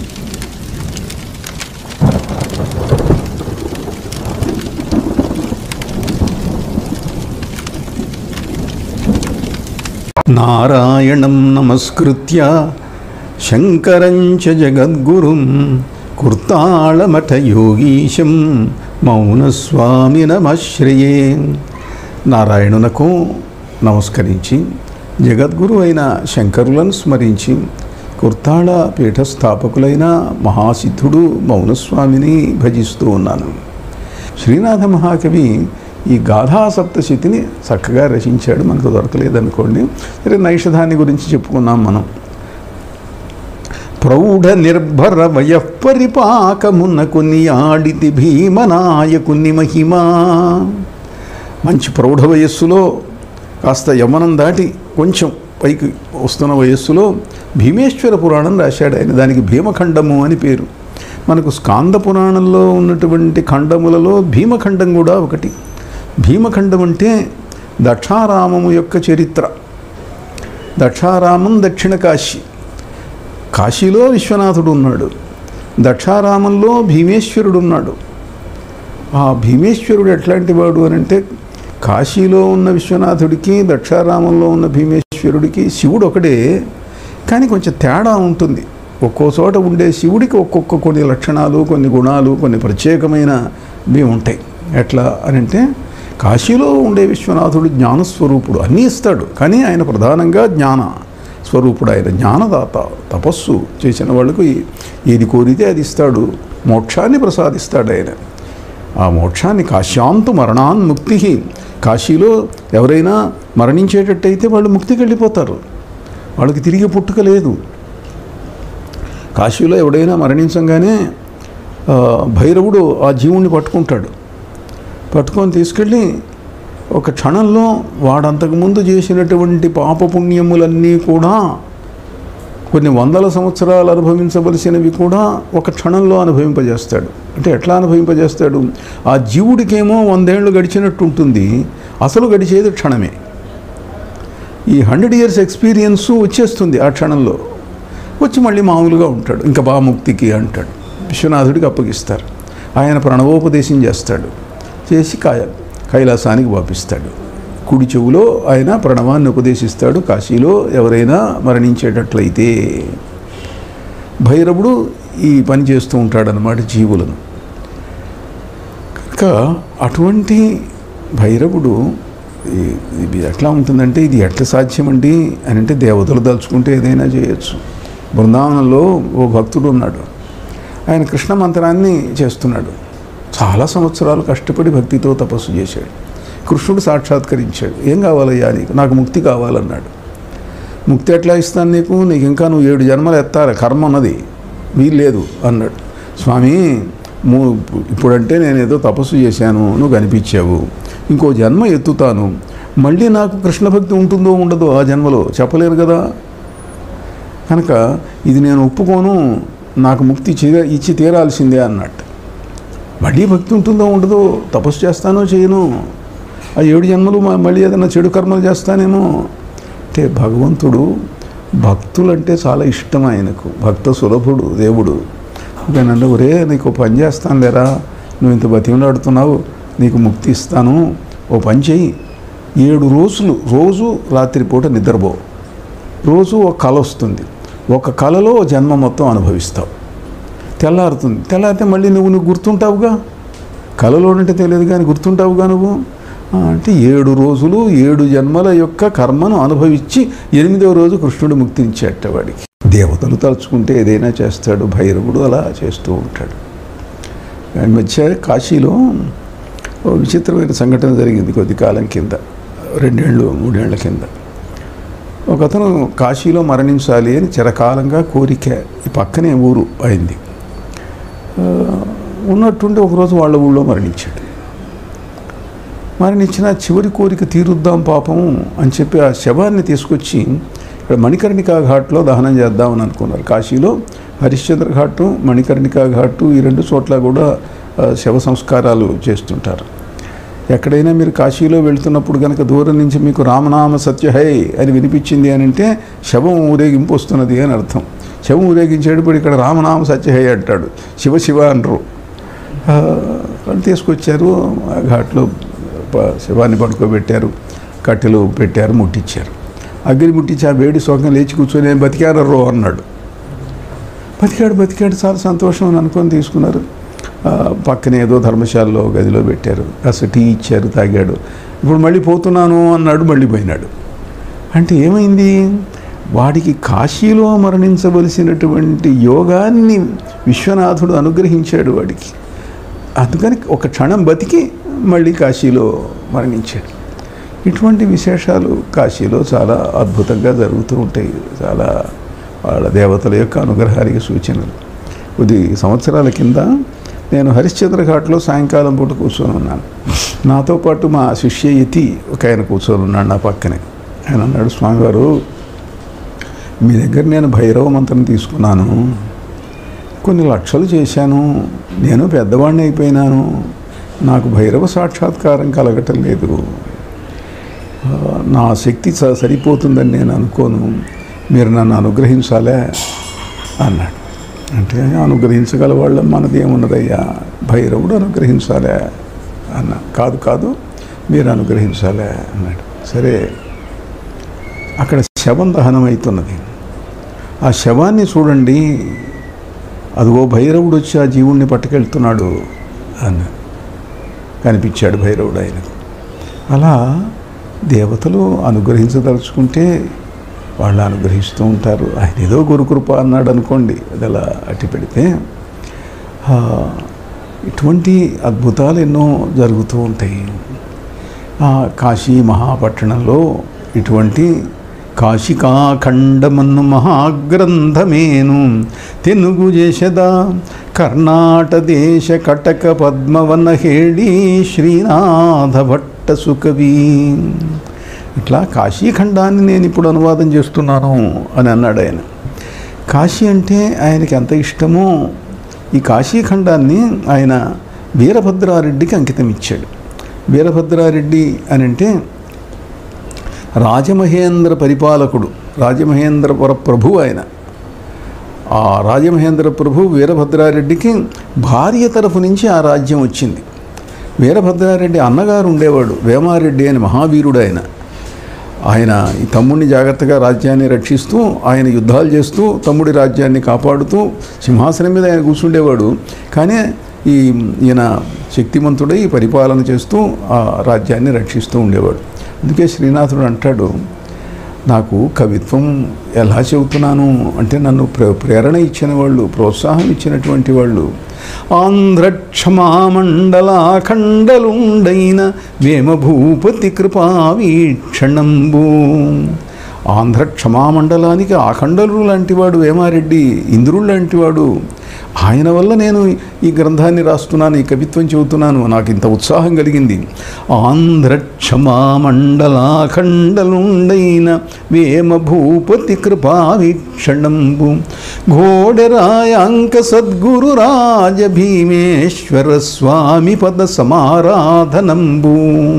నారాయణం నమస్కృత్య శంకరం చ జగద్గురుం కుర్తాళమఠ యోగీశం మౌనస్వామినమశ్రయే నారాయణునకు నమస్కరించి జగద్గురు అయిన శంకరులను స్మరించి కుర్తాళ పీఠ స్థాపకులైన మహాసిద్ధుడు మౌనస్వామిని భజిస్తూ ఉన్నాను శ్రీనాథ మహాకవి ఈ గాథా సప్తశతిని చక్కగా రచించాడు మనకు దొరకలేదనుకోండి సరే నైషధాన్ని గురించి చెప్పుకున్నాం మనం ప్రౌఢ నిర్భర వయఃపరిపాకమునకు నియాడితి భీమనాయకుని మహిమా మంచి ప్రౌఢ వయస్సులో కాస్త యమనం దాటి కొంచెం పైకి వస్తున్న వయస్సులో భీమేశ్వర పురాణం రాశాడు ఆయన దానికి భీమఖండము అని పేరు మనకు స్కాంద పురాణంలో ఉన్నటువంటి ఖండములలో భీమఖండం కూడా ఒకటి భీమఖండం అంటే దక్షారామము యొక్క చరిత్ర దక్షారామం దక్షిణ కాశీ కాశీలో విశ్వనాథుడు ఉన్నాడు దక్షారామంలో భీమేశ్వరుడు ఉన్నాడు ఆ భీమేశ్వరుడు ఎట్లాంటి వాడు అని అంటే కాశీలో ఉన్న విశ్వనాథుడికి దక్షారామంలో ఉన్న భీమేశ్వరుడికి శివుడు ఒకడే కానీ కొంచెం తేడా ఉంటుంది ఒక్కో చోట ఉండే శివుడికి ఒక్కొక్క కొన్ని లక్షణాలు కొన్ని గుణాలు కొన్ని ప్రత్యేకమైనవి ఉంటాయి ఎట్లా అని అంటే కాశీలో ఉండే విశ్వనాథుడు జ్ఞానస్వరూపుడు అన్నీ ఇస్తాడు కానీ ఆయన ప్రధానంగా జ్ఞాన స్వరూపుడు ఆయన జ్ఞానదాత తపస్సు చేసిన వాళ్ళకు ఏ- ఏది కోరితే అది ఇస్తాడు మోక్షాన్ని ప్రసాదిస్తాడు ఆయన ఆ మోక్షాన్ని కాశ్యాంతు మరణాన్ ముక్తి కాశీలో ఎవరైనా మరణించేటట్టయితే వాళ్ళు ముక్తికి వెళ్ళిపోతారు వాళ్ళకి తిరిగి పుట్టుక లేదు కాశీలో ఎవడైనా మరణించంగానే ఆ, భైరవుడు ఆ జీవుణ్ణి పట్టుకుంటాడు పట్టుకొని తీసుకెళ్ళి ఒక క్షణంలో వాడంతకుముందు చేసినటువంటి పాపపుణ్యములన్నీ కూడా కొన్ని వందల సంవత్సరాలు అనుభవించవలసినవి కూడా ఒక క్షణంలో అనుభవింపజేస్తాడు అంటే ఎట్లా అనుభవింపజేస్తాడు ఆ జీవుడికేమో వందేళ్లు గడిచినట్టు ఉంటుంది అసలు గడిచేది క్షణమే ఈ హండ్రెడ్ ఇయర్స్ ఎక్స్పీరియన్స్ వచ్చేస్తుంది ఆ క్షణంలో వచ్చి మళ్ళీ మామూలుగా ఉంటాడు ఇంకా బా ముక్తికి అంటాడు విశ్వనాథుడికి అప్పగిస్తారు ఆయన ప్రణవోపదేశం చేస్తాడు చేసి కాయ కైలాసానికి పంపిస్తాడు కుడి చెవులో ఆయన ప్రణవాన్ని ఉపదేశిస్తాడు కాశీలో ఎవరైనా మరణించేటట్లయితే భైరవుడు ఈ పని చేస్తూ ఉంటాడనమాట జీవులను కనుక అటువంటి భైరవుడు ఈ- ఇది ఎట్లా ఉంటుందంటే ఇది ఎట్లా సాధ్యమండి అని అంటే దేవతలు దలుచుకుంటే ఏదైనా చేయొచ్చు బృందావనంలో ఓ భక్తుడు ఉన్నాడు ఆయన కృష్ణ మంత్రాన్ని చేస్తున్నాడు చాలా సంవత్సరాలు కష్టపడి భక్తితో తపస్సు చేశాడు కృష్ణుడు సాక్షాత్కరించాడు ఏం కావాలయ్యా నీకు నాకు ముక్తి కావాలన్నాడు ముక్తి ఎట్లా ఇస్తాను నీకు నీకు ఇంకా నువ్వు ఏడు జన్మలు ఎత్తాలి కర్మ ఉన్నది వీల్లేదు అన్నాడు స్వామి మూ ఇప్పుడంటే నేను ఏదో తపస్సు చేశాను నువ్వు కనిపించావు ఇంకో జన్మ ఎత్తుతాను మళ్ళీ నాకు కృష్ణ భక్తి ఉంటుందో ఉండదో ఆ జన్మలో చెప్పలేను కదా కనుక ఇది నేను ఒప్పుకోను నాకు ముక్తి చే- ఇచ్చి తీరాల్సిందే అన్నట్టు మళ్ళీ భక్తి ఉంటుందో ఉండదో తపస్సు చేస్తానో చేయను ఆ ఏడు జన్మలు మ- మళ్ళీ ఏదైనా చెడు కర్మలు చేస్తానేమో అంటే భగవంతుడు భక్తులంటే చాలా ఇష్టం ఆయనకు భక్త సులభుడు దేవుడు నన్ను ఒరే నీకు ఓ పని చేస్తాను లేరా నువ్వు ఇంత బతిమలాడుతున్నావు నీకు ముక్తి ఇస్తాను ఓ పని చెయ్యి ఏడు రోజులు రోజు రాత్రిపూట నిద్రపో రోజు ఒక కళ వస్తుంది ఒక కళలో జన్మ మొత్తం అనుభవిస్తావు తెల్లారుతుంది తెల్లారితే మళ్ళీ నువ్వు నువ్వు గుర్తుంటావుగా కళలో ఉంటే తెలియదు కానీ గుర్తుంటావుగా నువ్వు ఆ, అంటే ఏడు రోజులు ఏడు జన్మల యొక్క కర్మను అనుభవించి ఎనిమిదవ రోజు కృష్ణుడు ముక్తినిచ్చేట వాడికి దేవతలు తలుచుకుంటే ఏదైనా చేస్తాడు భైరవుడు అలా చేస్తూ ఉంటాడు ఈ మధ్య కాశీలో ఓ విచిత్రమైన సంఘటన జరిగింది కొద్ది కాలం కింద రెండేళ్ళు మూడేళ్ల కింద ఒక అతను కాశీలో మరణించాలి అని చిరకాలంగా కోరిక ఈ పక్కనే ఊరు అయింది ఆ, ఉన్నట్టుండి ఒకరోజు వాళ్ళ ఊళ్ళో మరణించాడు మరణించిన చివరి కోరిక తీరుద్దాం పాపం అని చెప్పి ఆ శవాన్ని తీసుకొచ్చి ఇక్కడ మణికర్ణికా ఘాట్లో దహనం చేద్దామని అనుకున్నారు కాశీలో హరిశ్చంద్ర ఘాటు మణికర్ణికా ఘాటు ఈ రెండు చోట్ల కూడా ఆ, శవ సంస్కారాలు చేస్తుంటారు ఎక్కడైనా మీరు కాశీలో వెళ్తున్నప్పుడు కనుక దూరం నుంచి మీకు రామనామ సత్య హై అని వినిపించింది అని అంటే శవం ఊరేగింపు వస్తున్నది అని అర్థం శవం ఊరేగించేటప్పుడు ఇక్కడ రామనామ సత్యహయ్య అంటాడు శివ శివ అంటారు ఆ, వాళ్ళు తీసుకొచ్చారు ఆ ఘాట్లో ప- శవాన్ని పడుకోబెట్టారు కట్టెలు పెట్టారు ముట్టించారు అగ్ని ముట్టించి ఆ వేడి సోకం లేచి కూర్చొని నేను బతికారో అన్నాడు బతికాడు బతికాడు చాలా సంతోషం అని అనుకొని తీసుకున్నారు ఆ, పక్కనే ఏదో ధర్మశాలలో గదిలో పెట్టారు కాస్త టీ ఇచ్చారు తాగాడు ఇప్పుడు మళ్ళీ పోతున్నాను అన్నాడు మళ్ళీ పోయినాడు అంటే ఏమైంది వాడికి కాశీలో మరణించవలసినటువంటి యోగాన్ని విశ్వనాథుడు అనుగ్రహించాడు వాడికి అందుకని ఒక క్షణం బతికి మళ్ళీ కాశీలో మరణించాడు ఇటువంటి విశేషాలు కాశీలో చాలా అద్భుతంగా జరుగుతూ ఉంటాయి చాలా వాళ్ళ దేవతల యొక్క అనుగ్రహానికి సూచనలు కొద్ది సంవత్సరాల కింద నేను హరిశ్చంద్ర ఘాట్లో సాయంకాలం పూట కూర్చొని ఉన్నాను నాతో పాటు మా శిష్య యతి ఒక ఆయన కూర్చొని ఉన్నాడు నా పక్కనే ఆయన అన్నాడు స్వామివారు మీ దగ్గర నేను భైరవ మంత్రం తీసుకున్నాను కొన్ని లక్షలు చేశాను నేను పెద్దవాడిని అయిపోయినాను నాకు భైరవ సాక్షాత్కారం కలగటం లేదు ఆ, నా శక్తి స- సరిపోతుందని నేను అనుకోను మీరు నన్ను అనుగ్రహించాలే అన్నాడు అంటే అనుగ్రహించగల వాళ్ళ మనది ఏమున్నదయ్యా భైరవుడు అనుగ్రహించాలే అన్న కాదు కాదు మీరు అనుగ్రహించాలే అన్నాడు సరే అక్కడ శవం దహనం అవుతున్నది ఆ శవాన్ని చూడండి అదిగో భైరవుడు వచ్చి ఆ జీవుణ్ణి పట్టుకెళ్తున్నాడు అని కనిపించాడు భైరవుడు ఆయనకు అలా దేవతలు అనుగ్రహించదలుచుకుంటే వాళ్ళు అనుగ్రహిస్తూ ఉంటారు ఆయన ఏదో గురుకృప అన్నాడు అనుకోండి అది అలా అట్టి పెడితే ఆ, ఇటువంటి అద్భుతాలు ఎన్నో జరుగుతూ ఉంటాయి ఆ కాశీ మహాపట్టణంలో ఇటువంటి కాశికాఖండమన్ను మహాగ్రంథమేను తెనుగు చేసద కర్ణాట దేశ కటక పద్మవన హేళి శ్రీనాథ భట్ట సుకవి ఇట్లా కాశీఖండాన్ని నేను ఇప్పుడు అనువాదం చేస్తున్నాను అని అన్నాడు ఆయన కాశీ అంటే ఆయనకి ఎంత ఇష్టమో ఈ కాశీఖండాన్ని ఆయన వీరభద్రారెడ్డికి అంకితం ఇచ్చాడు వీరభద్రారెడ్డి అని అంటే రాజమహేంద్ర పరిపాలకుడు రాజమహేంద్రపుర ప్రభు ఆయన ఆ రాజమహేంద్ర ప్రభు వీరభద్రారెడ్డికి భార్య తరఫు నుంచి ఆ రాజ్యం వచ్చింది వీరభద్రారెడ్డి అన్నగారు ఉండేవాడు వేమారెడ్డి అని మహావీరుడు ఆయన ఆయన ఈ తమ్ముడిని జాగ్రత్తగా రాజ్యాన్ని రక్షిస్తూ ఆయన యుద్ధాలు చేస్తూ తమ్ముడి రాజ్యాన్ని కాపాడుతూ సింహాసనం మీద ఆయన కూర్చుండేవాడు కానీ ఈ ఈయన శక్తిమంతుడై పరిపాలన చేస్తూ ఆ రాజ్యాన్ని రక్షిస్తూ ఉండేవాడు అందుకే శ్రీనాథుడు అంటాడు నాకు కవిత్వం ఎలా చెబుతున్నాను అంటే నన్ను ప్రే ప్రేరణ ఇచ్చిన వాళ్ళు ప్రోత్సాహం ఇచ్చినటువంటి వాళ్ళు ఆంధ్ర క్షమామండలాఖండలుండైన వేమభూపతి కృపా వీక్షణంబు ఆంధ్ర క్షమామండలానికి ఆఖండలు లాంటివాడు వేమారెడ్డి ఇంద్రుడు లాంటివాడు ఆయన వల్ల నేను ఈ గ్రంథాన్ని రాస్తున్నాను ఈ కవిత్వం చెబుతున్నాను నాకు ఇంత ఉత్సాహం కలిగింది ఆంధ్ర క్షమామండలాఖండలుండైన వేమ భూపతి కృపా వీక్షణంబు ఘోడరాయాంక సద్గురు రాజ భీమేశ్వర స్వామి పద సమారాధనంబు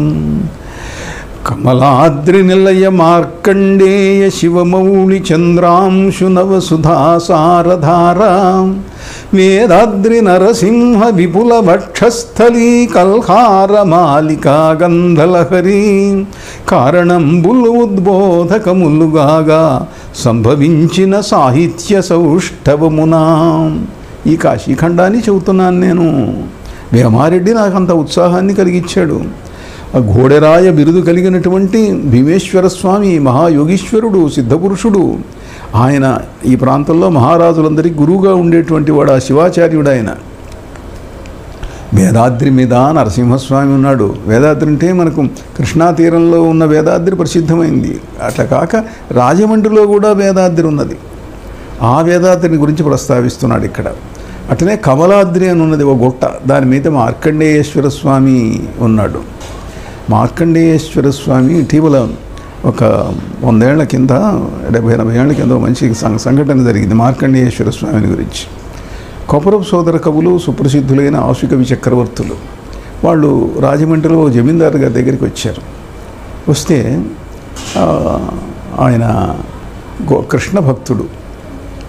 కమలాద్రి నిలయ మార్కండేయ శివమౌళి చంద్రాంశు నవ సుధాసారధార వేదాద్రి నరసింహ విపుల వక్షస్థలీ కల్హార మాలికా గంధలహరి కారణంబులు ఉద్బోధకములుగాగా సంభవించిన సాహిత్య సౌష్ఠవమునా ఈ కాశీఖండాన్ని చెబుతున్నాను నేను వేమారెడ్డి నాకు అంత ఉత్సాహాన్ని కలిగించాడు ఆ ఘోడరాయ బిరుదు కలిగినటువంటి భీమేశ్వర స్వామి మహాయోగీశ్వరుడు సిద్ధపురుషుడు ఆయన ఈ ప్రాంతంలో మహారాజులందరికీ గురువుగా ఉండేటువంటి వాడు ఆ శివాచార్యుడు ఆయన వేదాద్రి మీద నరసింహస్వామి ఉన్నాడు వేదాద్రి అంటే మనకు కృష్ణా తీరంలో ఉన్న వేదాద్రి ప్రసిద్ధమైంది అట్లా కాక రాజమండ్రిలో కూడా వేదాద్రి ఉన్నది ఆ వేదాద్రిని గురించి ప్రస్తావిస్తున్నాడు ఇక్కడ అట్లనే కమలాద్రి అని ఉన్నది ఒక గుట్ట దాని మీద మార్కండేయేశ్వర స్వామి ఉన్నాడు మార్కండేయేశ్వర స్వామి ఇటీవల ఒక వందేళ్ల కింద డెబ్బై ఎనభై ఏళ్ల కింద ఒక మంచి సం- సంఘటన జరిగింది మార్కండేయేశ్వర స్వామిని గురించి కొపరపు సోదర కవులు సుప్రసిద్ధులైన ఆశుకవి చక్రవర్తులు వాళ్ళు రాజమండ్రిలో ఓ జమీందారు గారి దగ్గరికి వచ్చారు వస్తే ఆ, ఆయన గో కృష్ణ భక్తుడు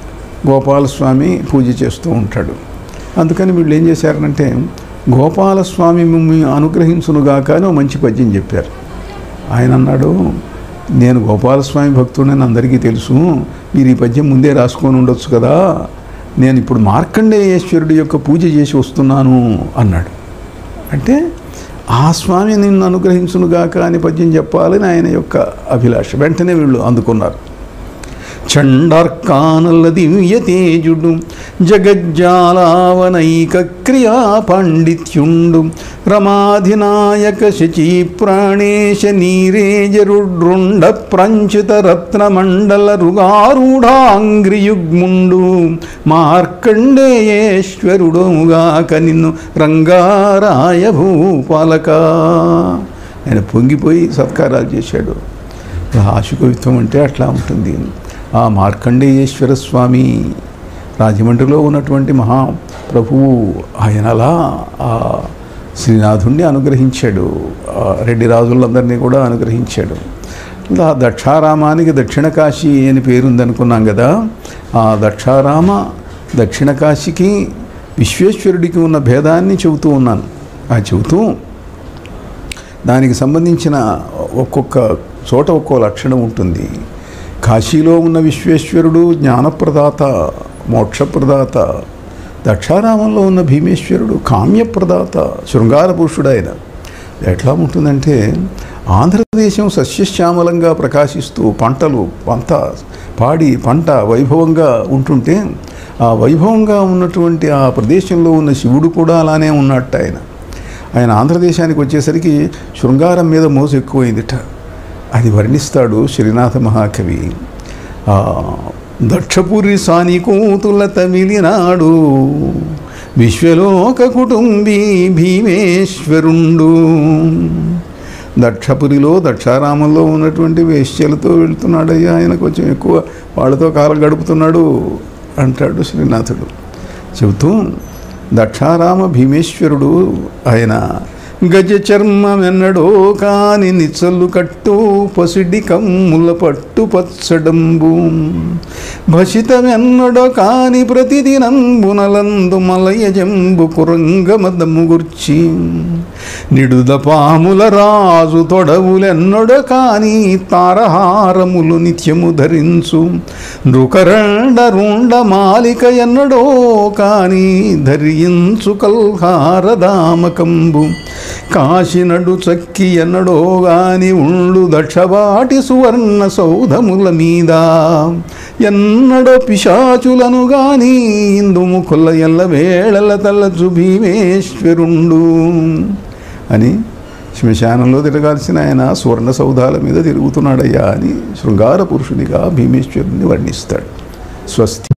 గోపాలస్వామి పూజ చేస్తూ ఉంటాడు అందుకని వీళ్ళు ఏం చేశారంటే గోపాలస్వామి మిమ్మల్ని అనుగ్రహించునుగాక అని ఓ మంచి పద్యం చెప్పారు ఆయన అన్నాడు నేను గోపాలస్వామి భక్తుడని అందరికీ తెలుసు మీరు ఈ పద్యం ముందే రాసుకొని ఉండొచ్చు కదా నేను ఇప్పుడు మార్కండేయేశ్వరుడి యొక్క పూజ చేసి వస్తున్నాను అన్నాడు అంటే ఆ స్వామి నిన్ను అనుగ్రహించునుగాక అని పద్యం చెప్పాలని ఆయన యొక్క అభిలాష వెంటనే వీళ్ళు అందుకున్నారు చండార్కానల దివ్య తేజుడు జగజ్జాలావనైక క్రియా పాండిత్యుండు రమాధినాయక శచీ ప్రాణేశ నీరేజరుడ్రుండ ప్రంచిత రత్న మండల రుగారూఢాంగ్రియుగ్ముండు మార్కండేయేశ్వరుడుగాక నిన్ను రంగారాయ భూపాలక ఆయన పొంగిపోయి సత్కారాలు చేశాడు ఆశుకవిత్వం అంటే అట్లా ఉంటుంది ఆ మార్కండేయేశ్వర స్వామి రాజమండ్రిలో ఉన్నటువంటి మహాప్రభువు ఆయన అలా ఆ శ్రీనాథుణ్ణి అనుగ్రహించాడు ఆ రెడ్డి రాజులందరినీ కూడా అనుగ్రహించాడు ఆ దక్షారామానికి దక్షిణ కాశీ అని పేరుందనుకున్నాం కదా ఆ దక్షారామ దక్షిణ కాశీకి విశ్వేశ్వరుడికి ఉన్న భేదాన్ని చెబుతూ ఉన్నాను ఆ చెబుతూ దానికి సంబంధించిన ఒక్కొక్క చోట ఒక్కో లక్షణం ఉంటుంది కాశీలో ఉన్న విశ్వేశ్వరుడు జ్ఞానప్రదాత మోక్షప్రదాత దక్షారామంలో ఉన్న భీమేశ్వరుడు కామ్యప్రదాత శృంగార పురుషుడు ఆయన ఎట్లా ఉంటుందంటే ఆంధ్రదేశం సస్యశ్యామలంగా ప్రకాశిస్తూ పంటలు పంట పాడి పంట వైభవంగా ఉంటుంటే ఆ వైభవంగా ఉన్నటువంటి ఆ ప్రదేశంలో ఉన్న శివుడు కూడా అలానే ఉన్నట్టు ఆయన ఆయన ఆంధ్రదేశానికి వచ్చేసరికి శృంగారం మీద మోసు ఎక్కువైందిట అది వర్ణిస్తాడు శ్రీనాథ మహాకవి ఆ, దక్షపురి సానికూతుల తమిళనాడు విశ్వలోక కుటుంబీ భీమేశ్వరుండు దక్షపురిలో దక్షారామంలో ఉన్నటువంటి వేశ్యలతో వెళ్తున్నాడయ్యా ఆయన కొంచెం ఎక్కువ వాళ్ళతో కాలం గడుపుతున్నాడు అంటాడు శ్రీనాథుడు చెబుతూ దక్షారామ భీమేశ్వరుడు ఆయన గజ చర్మమెన్నడో కాని నిచ్చలు కట్టు పసిడి కమ్ముల పట్టు పచ్చడంబు భసితమెన్నడో కాని ప్రతిదినంబునలందు మలయ జంబు కురంగమదము గుర్చి నిడుద పాముల రాజు తొడవులెన్నడో కాని తారహారములు నిత్యము ధరించు నృకరండ రుండ మాలిక ఎన్నడో కాని ధరించు కల్హారదామకంబు కాశినడు చక్కి ఎన్నడో గాని ఉండు దక్షబాటి సువర్ణ సౌధముల మీద ఎన్నడో పిశాచులను గాని ఇందుముఖుల ఎల్ల వేళల తల్లచు భీమేశ్వరుండు అని శ్మశానంలో తిరగాల్సిన ఆయన సువర్ణ సౌధాల మీద తిరుగుతున్నాడయ్యా అని శృంగార పురుషునిగా భీమేశ్వరుని వర్ణిస్తాడు స్వస్తి